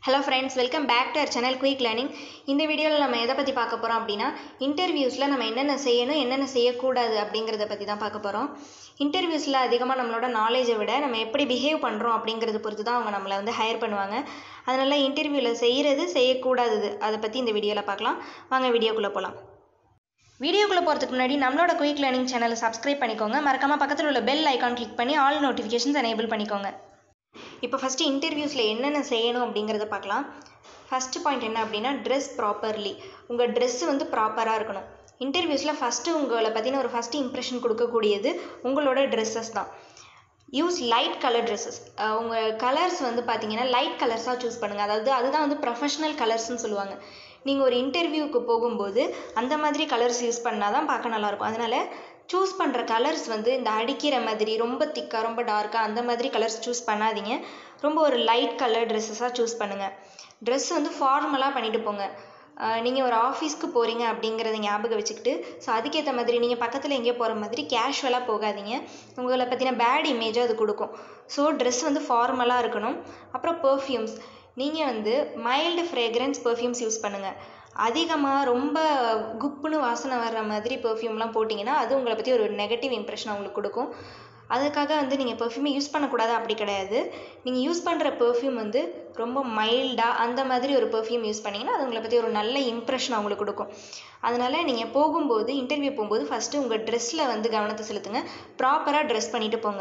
hello friends welcome back to our channel quick learning இந்த வீடியோவில் நம்ம எதை பற்றி பார்க்க போகிறோம் அப்படின்னா இன்டர்வியூஸில் நம்ம என்னென்ன செய்யணும் என்னென்ன செய்யக்கூடாது அப்படிங்கிறத பற்றி தான் பார்க்க போகிறோம் இன்டர்வியூஸில் அதிகமாக நம்மளோட நாலேஜை விட நம்ம எப்படி பிஹேவ் பண்ணுறோம் அப்படிங்கிறத பொறுத்து தான் அவங்க நம்மளை வந்து ஹையர் பண்ணுவாங்க அதனால் இன்டர்வியூவில் செய்கிறது செய்யக்கூடாதது அதை பற்றி இந்த வீடியோவில் பார்க்கலாம் வாங்க வீடியோக்குள்ளே போகலாம் வீடியோக்குள்ளே போகிறதுக்கு முன்னாடி நம்மளோட குயிக் லேர்னிங் சேனலை சப்ஸ்கிரைப் பண்ணிக்கோங்க மறக்காமல் பக்கத்தில் உள்ள பெல் ஐக்கான் கிளிக் பண்ணி ஆல் நோட்டிஃபிகேஷன்ஸ் எனேபிள் பண்ணிக்கோங்க இப்போ ஃபஸ்ட்டு இன்டர்வியூஸில் என்னென்ன செய்யணும் அப்படிங்கிறத பார்க்கலாம் ஃபஸ்ட்டு பாயிண்ட் என்ன அப்படின்னா ட்ரெஸ் ப்ராப்பர்லி உங்கள் ட்ரெஸ்ஸு வந்து ப்ராப்பராக இருக்கணும் இன்டர்வியூஸில் ஃபஸ்ட்டு உங்களை பற்றின ஒரு ஃபஸ்ட்டு இம்ப்ரெஷன் கொடுக்கக்கூடியது உங்களோட ட்ரெஸ்ஸஸ் தான் யூஸ் லைட் கலர் ட்ரெஸ்ஸஸ் உங்கள் கலர்ஸ் வந்து பார்த்தீங்கன்னா லைட் கலர்ஸாக சூஸ் பண்ணுங்கள் அதாவது அதுதான் வந்து ப்ரொஃபஷ்னல் கலர்ஸ்னு சொல்லுவாங்க நீங்கள் ஒரு இன்டர்வியூக்கு போகும்போது அந்த மாதிரி கலர்ஸ் யூஸ் பண்ணால் தான் பார்க்க நல்லாயிருக்கும் அதனால் சூஸ் பண்ணுற கலர்ஸ் வந்து இந்த அடிக்கிற மாதிரி ரொம்ப திக்காக ரொம்ப டார்க்காக அந்த மாதிரி கலர்ஸ் சூஸ் பண்ணாதீங்க ரொம்ப ஒரு லைட் கலர் ட்ரெஸ்ஸஸாக சூஸ் பண்ணுங்கள் ட்ரெஸ் வந்து ஃபார்மலாக பண்ணிட்டு போங்க நீங்கள் ஒரு ஆஃபீஸ்க்கு போகிறீங்க அப்படிங்கிறத ஞாபகம் வச்சுக்கிட்டு ஸோ அதுக்கேற்ற மாதிரி நீங்கள் பக்கத்தில் எங்கேயோ போகிற மாதிரி கேஷுவலாக போகாதீங்க உங்களை பற்றின பேட் இமேஜை அது கொடுக்கும் ஸோ ட்ரெஸ் வந்து ஃபார்மலாக இருக்கணும் அப்புறம் பர்ஃப்யூம்ஸ் நீங்கள் வந்து மைல்டு ஃப்ரேக்ரன்ஸ் பர்ஃப்யூம்ஸ் யூஸ் பண்ணுங்கள் அதிகமாக ரொம்ப குப்புன்னு வாசனை வர்ற மாதிரி பெர்ஃப்யூம்லாம் போட்டிங்கன்னா அது உங்களை பற்றி ஒரு நெகட்டிவ் இம்ப்ரெஷன் அவங்களுக்கு கொடுக்கும் அதுக்காக வந்து நீங்கள் பெர்ஃப்யூமை யூஸ் பண்ணக்கூடாது அப்படி கிடையாது நீங்கள் யூஸ் பண்ணுற பெர்ஃப்யூம் வந்து ரொம்ப மைல்டாக அந்த மாதிரி ஒரு பெர்ஃப்யூம் யூஸ் பண்ணிங்கன்னா அது உங்களை பற்றி ஒரு நல்ல இம்ப்ரெஷன் அவங்களுக்கு கொடுக்கும் அதனால் நீங்கள் போகும்போது இன்டர்வியூ போகும்போது ஃபஸ்ட்டு உங்கள் ட்ரெஸ்ஸில் வந்து கவனத்தை செலுத்துங்க ப்ராப்பராக ட்ரெஸ் பண்ணிவிட்டு போங்க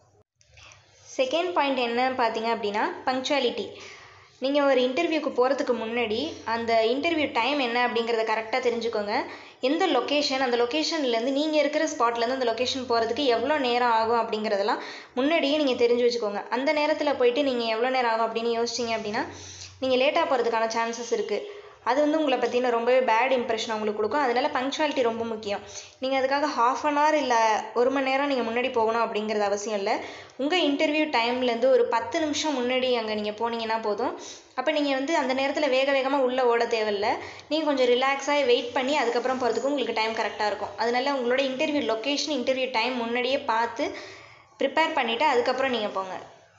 செகண்ட் பாயிண்ட் என்னன்னு பார்த்தீங்க அப்படின்னா பங்க்சுவாலிட்டி நீங்கள் ஒரு இன்டர்வியூக்கு போகிறதுக்கு முன்னாடி அந்த இன்டர்வியூ டைம் என்ன அப்படிங்கிறத கரெக்டாக தெரிஞ்சுக்கோங்க எந்த லொக்கேஷன் அந்த லொக்கேஷன்லேருந்து நீங்கள் இருக்கிற ஸ்பாட்லேருந்து அந்த லொக்கேஷன் போகிறதுக்கு எவ்வளோ நேரம் ஆகும் அப்படிங்கிறதெல்லாம் முன்னாடியே நீங்கள் தெரிஞ்சு வச்சுக்கோங்க அந்த நேரத்தில் போயிட்டு நீங்கள் எவ்வளோ நேரம் ஆகும் அப்படின்னு யோசிச்சிங்க அப்படின்னா நீங்கள் லேட்டாக போகிறதுக்கான சான்சஸ் இருக்குது அது வந்து உங்களை பற்றின ரொம்பவே பேட் இம்ப்ரெஷன் அவங்களுக்கு கொடுக்கும் அதனால பங்க்சுவாலிட்டி ரொம்ப முக்கியம் நீங்கள் அதுக்காக ஹாஃப் அன் ஹவர் இல்லை ஒரு மணி நேரம் நீங்கள் முன்னாடி போகணும் அப்படிங்கிறது அவசியம் இல்லை உங்கள் இன்டர்வியூ டைம்லேருந்து ஒரு பத்து நிமிஷம் முன்னாடி அங்கே நீங்கள் போனீங்கன்னா போதும் அப்போ நீங்கள் வந்து அந்த நேரத்தில் வேக வேகமாக உள்ளே ஓட தேவையில்ல நீங்கள் கொஞ்சம் ரிலாக்ஸாக வெயிட் பண்ணி அதுக்கப்புறம் போகிறதுக்கு உங்களுக்கு டைம் கரெக்டாக இருக்கும் அதனால உங்களோட இன்டர்வியூ லொக்கேஷன் இன்டர்வியூ டைம் முன்னாடியே பார்த்து ப்ரிப்பேர் பண்ணிவிட்டு அதுக்கப்புறம் நீங்கள் போங்க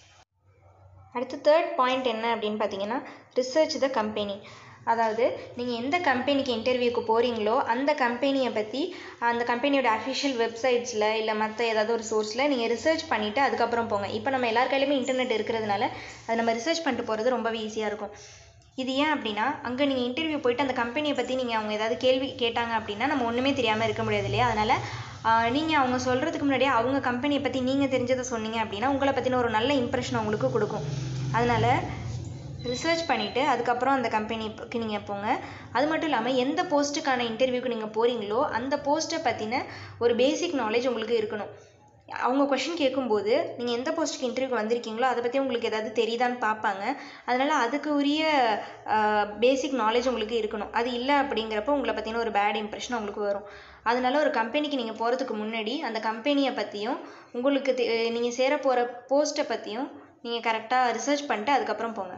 அடுத்து தேர்ட் பாயிண்ட் என்ன அப்படின்னு பார்த்தீங்கன்னா ரிசர்ச் த கம்பெனி அதாவது நீங்கள் எந்த கம்பெனிக்கு இன்டர்வியூக்கு போகிறீங்களோ அந்த கம்பெனியை பற்றி அந்த கம்பெனியோட அஃபிஷியல் வெப்சைட்ஸில் இல்லை மற்ற ஏதாவது ஒரு சோர்ஸில் நீங்கள் ரிசர்ச் பண்ணிவிட்டு அதுக்கப்புறம் போங்க இப்போ நம்ம எல்லார் கையிலுமே இன்டர்நெட் இருக்கிறதுனால அதை நம்ம ரிசர்ச் பண்ணிட்டு போகிறது ரொம்பவே ஈஸியாக இருக்கும் இது ஏன் அப்படின்னா அங்கே நீங்கள் இன்டர்வியூ போயிட்டு அந்த கம்பெனியை பற்றி நீங்கள் அவங்க ஏதாவது கேள்வி கேட்டாங்க அப்படின்னா நம்ம ஒன்றுமே தெரியாமல் இருக்க முடியாது இல்லையா அதனால் நீங்கள் அவங்க சொல்கிறதுக்கு முன்னாடியே அவங்க கம்பெனியை பற்றி நீங்கள் தெரிஞ்சதை சொன்னீங்க அப்படின்னா உங்களை பற்றின ஒரு நல்ல இம்ப்ரெஷன் அவங்களுக்கு கொடுக்கும் அதனால் ரிசர்ச் பண்ணிவிட்டு அதுக்கப்புறம் அந்த கம்பெனிக்கு நீங்கள் போங்க அது மட்டும் இல்லாமல் எந்த போஸ்ட்டுக்கான இன்டர்வியூக்கு நீங்கள் போகிறீங்களோ அந்த போஸ்ட்டை பற்றின ஒரு பேசிக் நாலேஜ் உங்களுக்கு இருக்கணும் அவங்க கொஷின் கேட்கும்போது நீங்கள் எந்த போஸ்ட்டுக்கு இன்டர்வியூக்கு வந்திருக்கீங்களோ அதை பற்றி உங்களுக்கு ஏதாவது தெரியுதான்னு பார்ப்பாங்க அதனால் அதுக்கு உரிய பேசிக் நாலேஜ் உங்களுக்கு இருக்கணும் அது இல்லை அப்படிங்கிறப்போ உங்களை பற்றின ஒரு பேட் இம்ப்ரெஷன் உங்களுக்கு வரும் அதனால ஒரு கம்பெனிக்கு நீங்கள் போகிறதுக்கு முன்னாடி அந்த கம்பெனியை பற்றியும் உங்களுக்கு நீங்கள் சேர போகிற போஸ்ட்டை பற்றியும் நீங்கள் கரெக்டாக ரிசர்ச் பண்ணிட்டு அதுக்கப்புறம் போங்க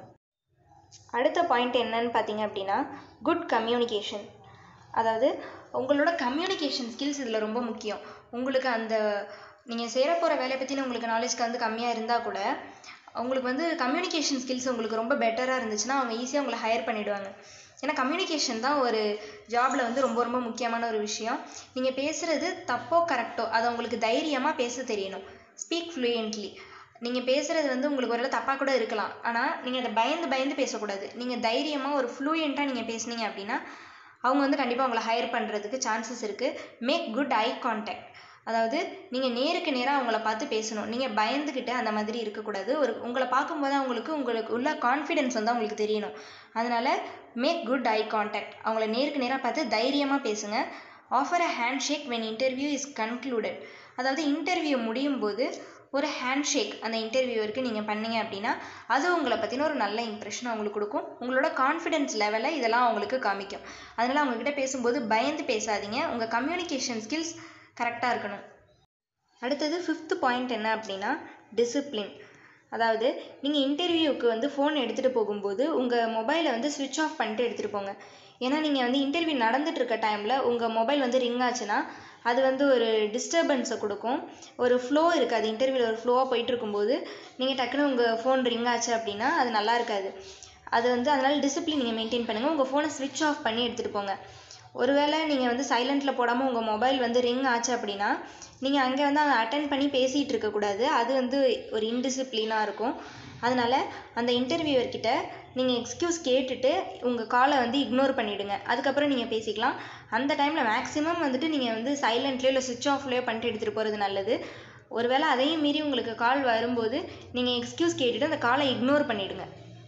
அடுத்த பாயிண்ட் என்னன்னு பார்த்தீங்க அப்படின்னா குட் கம்யூனிகேஷன் அதாவது உங்களோட கம்யூனிகேஷன் ஸ்கில்ஸ் இதில் ரொம்ப முக்கியம் உங்களுக்கு அந்த நீங்கள் சேர போகிற வேலையை பற்றின உங்களுக்கு நாலேஜ் வந்து கம்மியாக இருந்தால் கூட உங்களுக்கு வந்து கம்யூனிகேஷன் ஸ்கில்ஸ் உங்களுக்கு ரொம்ப பெட்டராக இருந்துச்சுன்னா அவங்க ஈஸியாக உங்களை ஹையர் பண்ணிவிடுவாங்க ஏன்னா கம்யூனிகேஷன் தான் ஒரு ஜாபில் வந்து ரொம்ப ரொம்ப முக்கியமான ஒரு விஷயம் நீங்கள் பேசுகிறது தப்போ கரெக்டோ அதை உங்களுக்கு தைரியமாக பேச தெரியணும் ஸ்பீக் ஃப்ளூயன்ட்லி நீங்கள் பேசுகிறது வந்து உங்களுக்கு ஒரு தப்பாக கூட இருக்கலாம் ஆனால் நீங்கள் அதை பயந்து பயந்து பேசக்கூடாது நீங்கள் தைரியமாக ஒரு ஃப்ளூயண்ட்டாக நீங்கள் பேசுனீங்க அப்படின்னா அவங்க வந்து கண்டிப்பாக உங்களை ஹையர் பண்ணுறதுக்கு சான்சஸ் இருக்குது மேக் குட் ஐ கான்டாக்ட் அதாவது நீங்கள் நேருக்கு நேராக அவங்கள பார்த்து பேசணும் நீங்கள் பயந்துக்கிட்டு அந்த மாதிரி இருக்கக்கூடாது ஒரு உங்களை பார்க்கும்போது அவங்களுக்கு உங்களுக்கு உள்ள கான்ஃபிடென்ஸ் வந்து அவங்களுக்கு தெரியணும் அதனால் மேக் குட் ஐ கான்டாக்ட் அவங்கள நேருக்கு நேராக பார்த்து தைரியமாக பேசுங்க offer a handshake when interview is concluded அதாவது இன்டர்வியூ முடியும் போது ஒரு ஹேண்ட் ஷேக் அந்த இன்டர்வியூவருக்கு நீங்கள் பண்ணீங்க அப்படின்னா அது உங்களை பற்றின ஒரு நல்ல இம்ப்ரெஷன் அவங்களுக்கு கொடுக்கும் உங்களோட கான்ஃபிடென்ஸ் லெவலை இதெல்லாம் அவங்களுக்கு காமிக்கும் அதனால் அவங்கக்கிட்ட பேசும்போது பயந்து பேசாதீங்க உங்கள் கம்யூனிகேஷன் ஸ்கில்ஸ் கரெக்டாக இருக்கணும் அடுத்தது ஃபிஃப்த்து பாயிண்ட் என்ன அப்படின்னா டிசிப்ளின் அதாவது நீங்கள் இன்டர்வியூக்கு வந்து ஃபோன் எடுத்துகிட்டு போகும்போது உங்கள் மொபைலை வந்து ஸ்விட்ச் ஆஃப் பண்ணிட்டு எடுத்துகிட்டு போங்க ஏன்னா நீங்கள் வந்து இன்டர்வியூ நடந்துட்டு இருக்க டைமில் உங்கள் மொபைல் வந்து ரிங் ஆச்சுன்னா அது வந்து ஒரு டிஸ்டர்பன்ஸை கொடுக்கும் ஒரு ஃப்ளோ இருக்காது இன்டர்வியூவில் ஒரு ஃப்ளோவாக போயிட்டு இருக்கும்போது நீங்கள் டக்குன்னு உங்கள் ஃபோன் ரிங் ஆச்சு அப்படின்னா அது நல்லா இருக்காது அது வந்து அதனால் டிசிப்ளின் நீங்கள் மெயின்டைன் பண்ணுங்கள் உங்கள் ஃபோனை ஸ்விட்ச் ஆஃப் பண்ணி எடுத்துகிட்டு போங்க ஒருவேளை நீங்கள் வந்து சைலண்ட்டில் போடாமல் உங்கள் மொபைல் வந்து ரிங் ஆச்சு அப்படின்னா நீங்கள் அங்கே வந்து அதை அட்டன் பண்ணி பேசிகிட்டு இருக்கக்கூடாது அது வந்து ஒரு இன்டிசிப்ளினாக இருக்கும் அதனால் அந்த இன்டர்வியூவர் கிட்ட நீங்கள் எக்ஸ்கியூஸ் கேட்டுட்டு உங்கள் காலை வந்து இக்னோர் பண்ணிவிடுங்க அதுக்கப்புறம் நீங்கள் பேசிக்கலாம் அந்த டைமில் மேக்ஸிமம் வந்துட்டு நீங்கள் வந்து சைலண்ட்லேயோ இல்லை சுவிட்ச் ஆஃப்லேயோ பண்ணிட்டு எடுத்துகிட்டு போகிறது நல்லது ஒருவேளை அதையும் மீறி உங்களுக்கு கால் வரும்போது நீங்கள் எக்ஸ்கியூஸ் கேட்டுட்டு அந்த காலை இக்னோர் பண்ணிவிடுங்க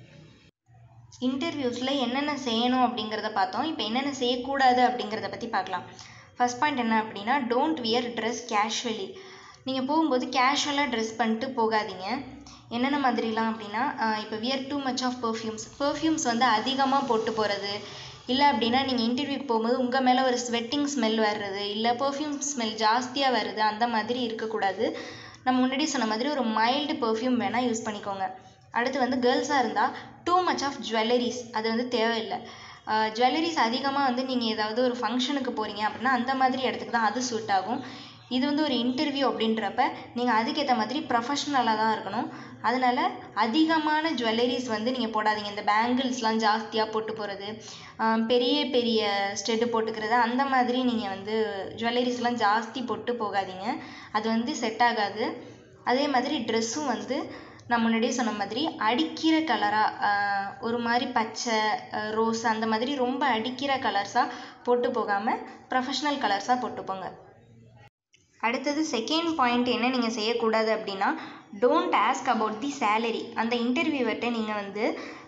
இன்டர்வியூஸில் என்னென்ன செய்யணும் அப்படிங்கிறத பார்த்தோம் இப்போ என்னென்ன செய்யக்கூடாது அப்படிங்கிறத பற்றி பார்க்கலாம் ஃபர்ஸ்ட் பாயிண்ட் என்ன அப்படின்னா டோன்ட் வியர் ட்ரெஸ் கேஷுவலி நீங்கள் போகும்போது கேஷுவலாக ட்ரெஸ் பண்ணிட்டு போகாதீங்க என்னென்ன மாதிரிலாம் அப்படின்னா இப்போ wear too much of perfumes perfumes வந்து அதிகமாக போட்டு போகிறது இல்லை அப்படின்னா நீங்கள் இன்டர்வியூக்கு போகும்போது உங்கள் மேலே ஒரு ஸ்வெட்டிங் ஸ்மெல் வர்றது இல்லை பர்ஃப்யூம் ஸ்மெல் ஜாஸ்தியாக வருது அந்த மாதிரி இருக்கக்கூடாது நம்ம முன்னாடி சொன்ன மாதிரி ஒரு மைல்டு பர்ஃப்யூம் வேணால் யூஸ் பண்ணிக்கோங்க அடுத்து வந்து கேர்ள்ஸாக இருந்தால் டூ மச் ஆஃப் ஜுவல்லரிஸ் அது வந்து தேவையில்லை ஜுவல்லரிஸ் அதிகமாக வந்து நீங்கள் ஏதாவது ஒரு ஃபங்க்ஷனுக்கு போகிறீங்க அப்படின்னா அந்த மாதிரி இடத்துக்கு தான் அது சூட் ஆகும் இது வந்து ஒரு இன்டர்வியூ அப்படின்றப்ப நீங்கள் அதுக்கேற்ற மாதிரி ப்ரொஃபஷ்னலாக தான் இருக்கணும் அதனால் அதிகமான ஜுவல்லரிஸ் வந்து நீங்கள் போடாதீங்க இந்த பேங்கிள்ஸ்லாம் ஜாஸ்தியாக போட்டு போகிறது பெரிய பெரிய ஸ்டெட்டு போட்டுக்கிறது அந்த மாதிரி நீங்கள் வந்து ஜுவல்லரிஸ்லாம் ஜாஸ்தி போட்டு போகாதீங்க அது வந்து செட் ஆகாது அதே மாதிரி ட்ரெஸ்ஸும் வந்து நான் முன்னாடியே சொன்ன மாதிரி அடிக்கிற கலராக ஒரு மாதிரி பச்சை ரோஸ் அந்த மாதிரி ரொம்ப அடிக்கிற கலர்ஸாக போட்டு போகாமல் ப்ரொஃபஷ்னல் கலர்ஸாக போட்டு போங்க அடுத்தது செகண்ட் பாயிண்ட் என்ன நீங்கள் செய்யக்கூடாது அப்படின்னா don't ask about the salary அந்த இன்டர்வியூவர்கிட்ட நீங்கள் வந்து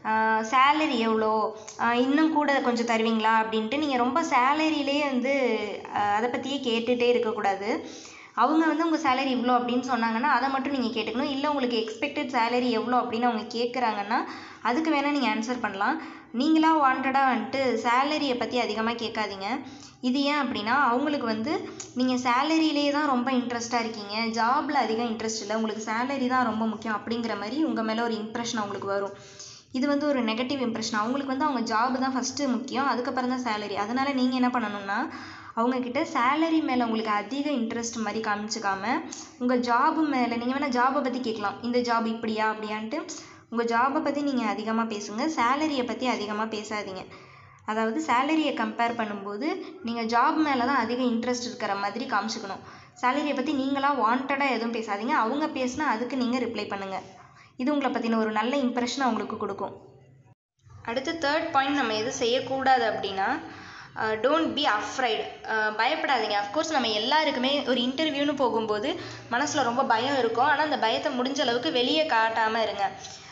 சேலரி எவ்வளோ இன்னும் கூட கொஞ்சம் தருவீங்களா அப்படின்ட்டு நீங்கள் ரொம்ப சேலரியிலே வந்து அதை பற்றியே கேட்டுகிட்டே இருக்கக்கூடாது அவங்க வந்து உங்கள் சேலரி இவ்வளோ அப்படின்னு சொன்னாங்கன்னா அதை மட்டும் நீங்கள் கேட்டுக்கணும் இல்லை உங்களுக்கு எக்ஸ்பெக்டட் சேலரி எவ்வளோ அப்படின்னு அவங்க கேட்குறாங்கன்னா அதுக்கு வேணால் நீங்கள் ஆன்சர் பண்ணலாம் நீங்களாக வாண்டடாக வந்துட்டு சேலரியை பற்றி அதிகமாக கேட்காதீங்க இது ஏன் அப்படின்னா அவங்களுக்கு வந்து நீங்கள் சேலரியிலே தான் ரொம்ப இன்ட்ரெஸ்ட்டாக இருக்கீங்க ஜாபில் அதிகம் இன்ட்ரெஸ்ட் இல்லை உங்களுக்கு சேலரி தான் ரொம்ப முக்கியம் அப்படிங்கிற மாதிரி உங்கள் மேலே ஒரு இம்ப்ரெஷன் அவங்களுக்கு வரும் இது வந்து ஒரு நெகட்டிவ் இம்ப்ரெஷன் அவங்களுக்கு வந்து அவங்க ஜாப் தான் ஃபஸ்ட்டு முக்கியம் அதுக்கப்புறம் தான் சேலரி அதனால் நீங்கள் என்ன பண்ணணும்னா அவங்கக்கிட்ட சேலரி மேலே உங்களுக்கு அதிக இன்ட்ரெஸ்ட் மாதிரி காமிச்சிக்காம உங்கள் ஜாபு மேலே நீங்கள் வேணால் ஜாபை பற்றி கேட்கலாம் இந்த ஜாப் இப்படியா அப்படியான்ட்டு உங்கள் ஜாபை பற்றி நீங்கள் அதிகமாக பேசுங்க சேலரியை பற்றி அதிகமாக பேசாதீங்க அதாவது சேலரியை கம்பேர் பண்ணும்போது நீங்கள் ஜாப் மேலே தான் அதிக இன்ட்ரெஸ்ட் இருக்கிற மாதிரி காமிச்சிக்கணும் சேலரியை பற்றி நீங்களாக வாண்டடாக எதுவும் பேசாதீங்க அவங்க பேசினா அதுக்கு நீங்கள் ரிப்ளை பண்ணுங்கள் இது உங்களை பற்றின ஒரு நல்ல இம்ப்ரெஷன் அவங்களுக்கு கொடுக்கும் அடுத்து தேர்ட் பாயிண்ட் நம்ம எது செய்யக்கூடாது அப்படின்னா டோன்ட் பி அஃப்ரைடு பயப்படாதீங்க அஃப்கோர்ஸ் நம்ம எல்லாருக்குமே ஒரு இன்டர்வியூன்னு போகும்போது மனசில் ரொம்ப பயம் இருக்கும் ஆனால் அந்த பயத்தை முடிஞ்ச அளவுக்கு வெளியே காட்டாமல் இருங்க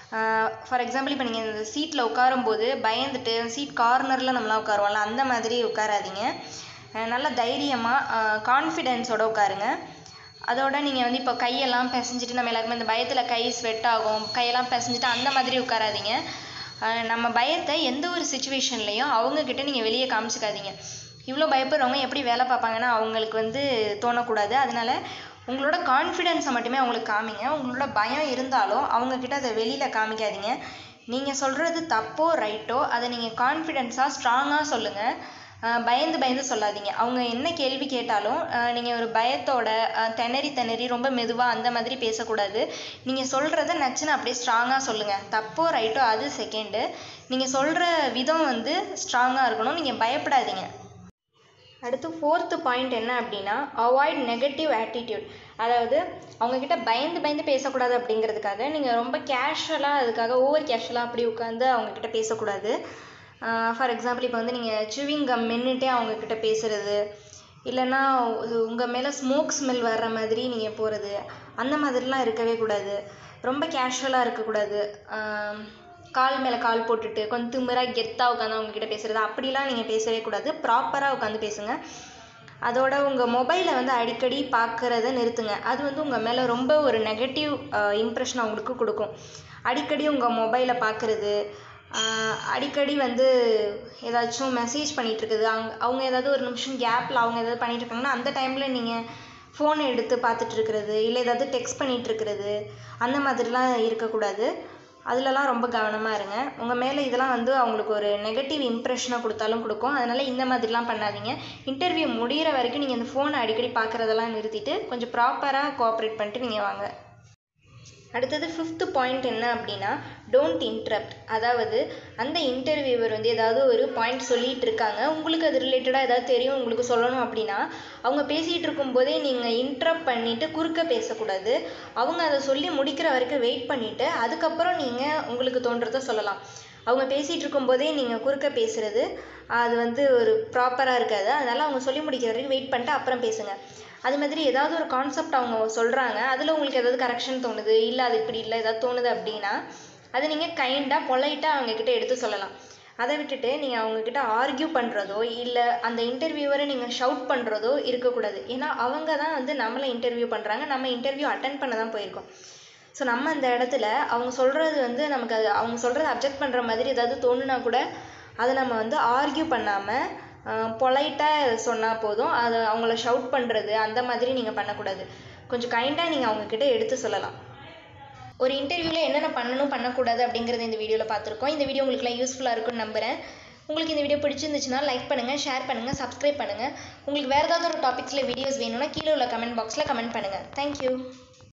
ஃபார் எக்ஸாம்பிள் இப்போ நீங்கள் இந்த சீட்டில் உட்காரும்போது பயந்துட்டு சீட் கார்னரில் நம்மளாம் உட்காருவோம்ல அந்த மாதிரி உட்காராதீங்க நல்லா தைரியமாக கான்ஃபிடென்ஸோடு உட்காருங்க அதோட நீங்கள் வந்து இப்போ கையெல்லாம் பிசைஞ்சிட்டு நம்ம எல்லாருக்குமே இந்த பயத்தில் கை ஸ்வெட் ஆகும் கையெல்லாம் பிசைஞ்சிட்டு அந்த மாதிரி உட்காராதீங்க நம்ம பயத்தை எந்த ஒரு சுச்சுவேஷன்லேயும் அவங்கக்கிட்ட நீங்கள் வெளியே காமிச்சிக்காதீங்க இவ்வளோ பயப்படுறவங்க எப்படி வேலை பார்ப்பாங்கன்னா அவங்களுக்கு வந்து தோணக்கூடாது அதனால் உங்களோட கான்ஃபிடென்ஸை மட்டுமே அவங்களுக்கு காமிங்க உங்களோட பயம் இருந்தாலும் அவங்கக்கிட்ட அதை வெளியில் காமிக்காதீங்க நீங்கள் சொல்கிறது தப்போ ரைட்டோ அதை நீங்கள் கான்ஃபிடென்ஸாக ஸ்ட்ராங்காக சொல்லுங்கள் பயந்து பயந்து சொல்லாதீங்க அவங்க என்ன கேள்வி கேட்டாலும் நீங்கள் ஒரு பயத்தோட திணறி திணறி ரொம்ப மெதுவாக அந்த மாதிரி பேசக்கூடாது நீங்கள் சொல்கிறத நச்சுன்னு அப்படியே ஸ்ட்ராங்காக சொல்லுங்கள் தப்போ ரைட்டோ அது செகண்டு நீங்கள் சொல்கிற விதம் வந்து ஸ்ட்ராங்காக இருக்கணும் நீங்கள் பயப்படாதீங்க அடுத்து ஃபோர்த்து பாயிண்ட் என்ன அப்படின்னா அவாய்ட் நெகட்டிவ் ஆட்டிடியூட் அதாவது அவங்கக்கிட்ட பயந்து பயந்து பேசக்கூடாது அப்படிங்கிறதுக்காக நீங்கள் ரொம்ப கேஷுவலாக அதுக்காக ஓவர் கேஷுவலாக அப்படி உட்காந்து அவங்கக்கிட்ட பேசக்கூடாது ஃபார் எக்ஸாம்பிள் இப்போ வந்து நீங்கள் சுவிங் கம் மென்னுட்டே அவங்கக்கிட்ட பேசுகிறது இல்லைன்னா உங்கள் மேலே ஸ்மோக் ஸ்மெல் வர்ற மாதிரி நீங்கள் போகிறது அந்த மாதிரிலாம் இருக்கவே கூடாது ரொம்ப கேஷுவலாக இருக்கக்கூடாது கால் மேலே கால் போட்டுட்டு கொஞ்சம் திமிராக கெத்தாக உட்காந்து அவங்கக்கிட்ட பேசுகிறது அப்படிலாம் நீங்கள் பேசவே கூடாது ப்ராப்பராக உட்காந்து பேசுங்க அதோட உங்கள் மொபைலை வந்து அடிக்கடி பார்க்குறத நிறுத்துங்க அது வந்து உங்கள் மேலே ரொம்ப ஒரு நெகட்டிவ் இம்ப்ரெஷன் அவங்களுக்கு கொடுக்கும் அடிக்கடி உங்கள் மொபைலை பார்க்குறது அடிக்கடி வந்து ஏதாச்சும் மெசேஜ் பண்ணிகிட்ருக்குது அவங்க அவங்க ஏதாவது ஒரு நிமிஷம் கேப்பில் அவங்க ஏதாவது பண்ணிகிட்ருக்காங்கன்னா அந்த டைமில் நீங்கள் ஃபோனை எடுத்து பார்த்துட்ருக்கிறது இல்லை ஏதாவது டெக்ஸ்ட் பண்ணிகிட்ருக்கிறது அந்த மாதிரிலாம் இருக்கக்கூடாது அதிலலாம் ரொம்ப கவனமாக இருங்க உங்கள் மேலே இதெல்லாம் வந்து அவங்களுக்கு ஒரு நெகட்டிவ் இம்ப்ரெஷனை கொடுத்தாலும் கொடுக்கும் அதனால் இந்த மாதிரிலாம் பண்ணாதீங்க இன்டர்வியூ முடிகிற வரைக்கும் நீங்கள் இந்த ஃபோனை அடிக்கடி பார்க்குறதெல்லாம் நிறுத்திட்டு கொஞ்சம் ப்ராப்பராக கோஆப்ரேட் பண்ணிட்டு நீங்கள் வாங்க அடுத்தது ஃபிஃப்த்து பாயிண்ட் என்ன அப்படின்னா டோன்ட் இன்ட்ரப்ட் அதாவது அந்த இன்டர்வியூவர் வந்து ஏதாவது ஒரு பாயிண்ட் சொல்லிகிட்டு இருக்காங்க உங்களுக்கு அது ரிலேட்டடாக ஏதாவது தெரியும் உங்களுக்கு சொல்லணும் அப்படின்னா அவங்க பேசிகிட்டு இருக்கும்போதே நீங்கள் இன்ட்ரப்ட் பண்ணிவிட்டு குறுக்க பேசக்கூடாது அவங்க அதை சொல்லி முடிக்கிற வரைக்கும் வெயிட் பண்ணிவிட்டு அதுக்கப்புறம் நீங்கள் உங்களுக்கு தோன்றதை சொல்லலாம் அவங்க பேசிகிட்டு இருக்கும்போதே நீங்கள் குறுக்க பேசுகிறது அது வந்து ஒரு ப்ராப்பராக இருக்காது அதனால் அவங்க சொல்லி முடிக்கிற வரைக்கும் வெயிட் பண்ணிட்டு அப்புறம் பேசுங்க அது மாதிரி ஏதாவது ஒரு கான்செப்ட் அவங்க சொல்கிறாங்க அதில் உங்களுக்கு ஏதாவது கரெக்ஷன் தோணுது இல்லை அது இப்படி இல்லை ஏதாவது தோணுது அப்படின்னா அதை நீங்கள் கைண்டாக பொலைட்டாக அவங்கக்கிட்ட எடுத்து சொல்லலாம் அதை விட்டுட்டு நீங்கள் அவங்கக்கிட்ட ஆர்கியூ பண்ணுறதோ இல்லை அந்த இன்டர்வியூவரை நீங்கள் ஷவுட் பண்ணுறதோ இருக்கக்கூடாது ஏன்னா அவங்க தான் வந்து நம்மளை இன்டர்வியூ பண்ணுறாங்க நம்ம இன்டர்வியூ அட்டன் பண்ண தான் போயிருக்கோம் ஸோ நம்ம அந்த இடத்துல அவங்க சொல்கிறது வந்து நமக்கு அது அவங்க சொல்கிறத அப்ஜெக்ட் பண்ணுற மாதிரி ஏதாவது தோணுனா கூட அதை நம்ம வந்து ஆர்கியூ பண்ணாமல் பொலைட்டாக சொன்னால் போதும் அதை அவங்கள ஷவுட் பண்ணுறது அந்த மாதிரி நீங்கள் பண்ணக்கூடாது கொஞ்சம் கைண்டாக நீங்கள் அவங்கக்கிட்ட எடுத்து சொல்லலாம் ஒரு இன்டர்வியூவில் என்னென்ன பண்ணணும் பண்ணக்கூடாது அப்படிங்கிறத இந்த வீடியோவில் பார்த்துருக்கோம் இந்த வீடியோ உங்களுக்குலாம் யூஸ்ஃபுல்லாக இருக்கும்னு நம்புகிறேன் உங்களுக்கு இந்த வீடியோ பிடிச்சிருந்துச்சுன்னா லைக் பண்ணுங்கள் ஷேர் பண்ணுங்கள் சப்ஸ்கிரைப் பண்ணுங்கள் உங்களுக்கு வேறு ஏதாவது ஒரு டாபிக்ஸில் வீடியோஸ் வேணும்னா கீழே உள்ள கமெண்ட் பாக்ஸில் கமெண்ட் பண்ணுங்கள் தேங்க்யூ